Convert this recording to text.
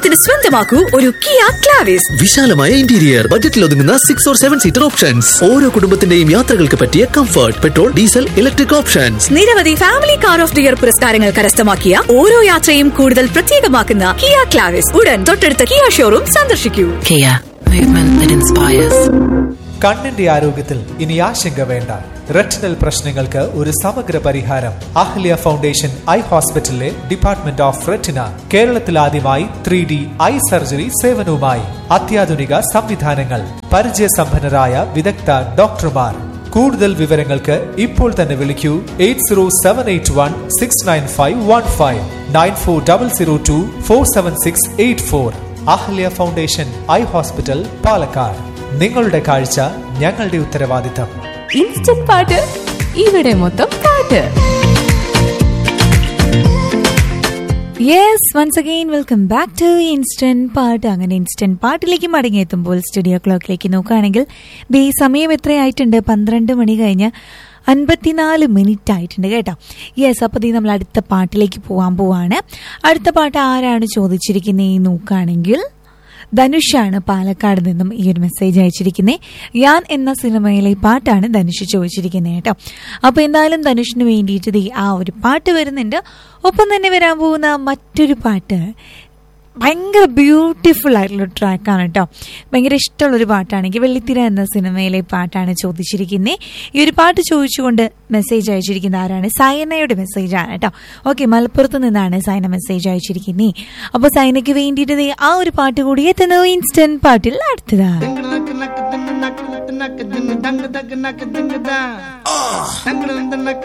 ഓണത്തിന് സ്വന്തമാക്കൂ ഒരു കിയ ക്ലാവിസ് വിശാലമായ ഇന്റീരിയർ ബജറ്റിൽ ഒതുങ്ങുന്ന six or seven seater options ഓരോ കുടുംബത്തിന്റെയും യാത്രകൾക്ക് പറ്റിയ comfort petrol diesel electric options നിരവധി family car of the year പുരസ്കാരങ്ങൾ കരസ്ഥമാക്കിയ ഓരോ യാത്രയും കൂടുതൽ പ്രത്യേകമാക്കുന്ന കിയ ക്ലാവിസ് ഉടൻ തൊട്ടടുത്ത കിയ ഷോറൂം സന്ദർശിക്കൂ Kia, movement that inspires. കണ്ണിന്റെ ആരോഗ്യത്തിൽ ഇനി ആശങ്ക വേണ്ട റെറ്റിനൽ പ്രശ്നങ്ങൾക്ക് ഒരു സമഗ്ര പരിഹാരം അഹ്ല്യ ഫൗണ്ടേഷൻ ഐ ഹോസ്പിറ്റലിലെ ഡിപ്പാർട്ട്മെന്റ് ഓഫ് റെറ്റിന കേരളത്തിൽ ആദ്യമായി ത്രീ ഡി ഐ സർജറി സേവനവുമായി അത്യാധുനിക സംവിധാനങ്ങൾ പരിചയസമ്പന്നരായ വിദഗ്ധ ഡോക്ടർമാർ കൂടുതൽ വിവരങ്ങൾക്ക് ഇപ്പോൾ തന്നെ വിളിക്കൂ eight zero seven eight one six nine five one five nine four double zero two four seven six eight four Ahalya foundation eye hospital Palakkad നിങ്ങളുടെ കാഴ്ച ഞങ്ങളുടെ ഉത്തരവാദിത്തം ഇൻസ്റ്റന്റ് പാട്ട് ഇവിടെ മൊത്തം പാട്ട് yes once again welcome back to instant പാട്ട് അങ്ങനെ ഇൻസ്റ്റന്റ് പാട്ടിലേക്ക് മടങ്ങിയെത്തുമ്പോൾ സ്റ്റുഡിയോ ക്ലോക്കിലേക്ക് നോക്കുകയാണെങ്കിൽ ദേ സമയം എത്രയായിട്ടുണ്ട് പന്ത്രണ്ട് മണി കഴിഞ്ഞ് അൻപത്തിനാല് മിനിറ്റ് ആയിട്ടുണ്ട് കേട്ടോ യെസ് അപ്പോൾ ദീ നമ്മൾ അടുത്ത പാട്ടിലേക്ക് പോകാൻ പോവാണ് അടുത്ത പാട്ട് ആരാണ് ചോദിച്ചിരിക്കുന്നത് നോക്കുകയാണെങ്കിൽ ധനുഷാണ് പാലക്കാട് നിന്നും ഈ ഒരു മെസ്സേജ് അയച്ചിരിക്കുന്നത് ഞാൻ എന്ന സിനിമയിലെ പാട്ടാണ് ധനുഷ് ചോദിച്ചിരിക്കുന്നത് കേട്ടോ അപ്പോൾ എന്തായാലും ധനുഷിന് വേണ്ടിയിട്ട് ദേ ആ ഒരു പാട്ട് വരുന്നുണ്ട് ഒപ്പം തന്നെ വരാൻ പോകുന്ന മറ്റൊരു പാട്ട് ഭയങ്കര ബ്യൂട്ടിഫുൾ ആയിട്ടുള്ള ട്രാക്കാണ് കേട്ടോ ഭയങ്കര ഇഷ്ടമുള്ളൊരു പാട്ടാണെങ്കിൽ വെള്ളിത്തിര എന്ന സിനിമയിലെ പാട്ടാണ് ചോദിച്ചിരിക്കുന്നത് ഈ ഒരു പാട്ട് ചോദിച്ചുകൊണ്ട് മെസ്സേജ് അയച്ചിരിക്കുന്ന ആരാണ് സൈനയുടെ മെസ്സേജാണ് കേട്ടോ ഓക്കെ മലപ്പുറത്ത് നിന്നാണ് സൈന മെസ്സേജ് അയച്ചിരിക്കുന്നത് അപ്പോൾ സൈനയ്ക്ക് വേണ്ടിയിട്ട് ദേ ആ ഒരു പാട്ട് കൂടി എത്തുന്നു ഇൻസ്റ്റന്റ് പാട്ടിൽ അടുത്തതാണ് Dang dang dang dang dang dang dang dang dang dang dang dang dang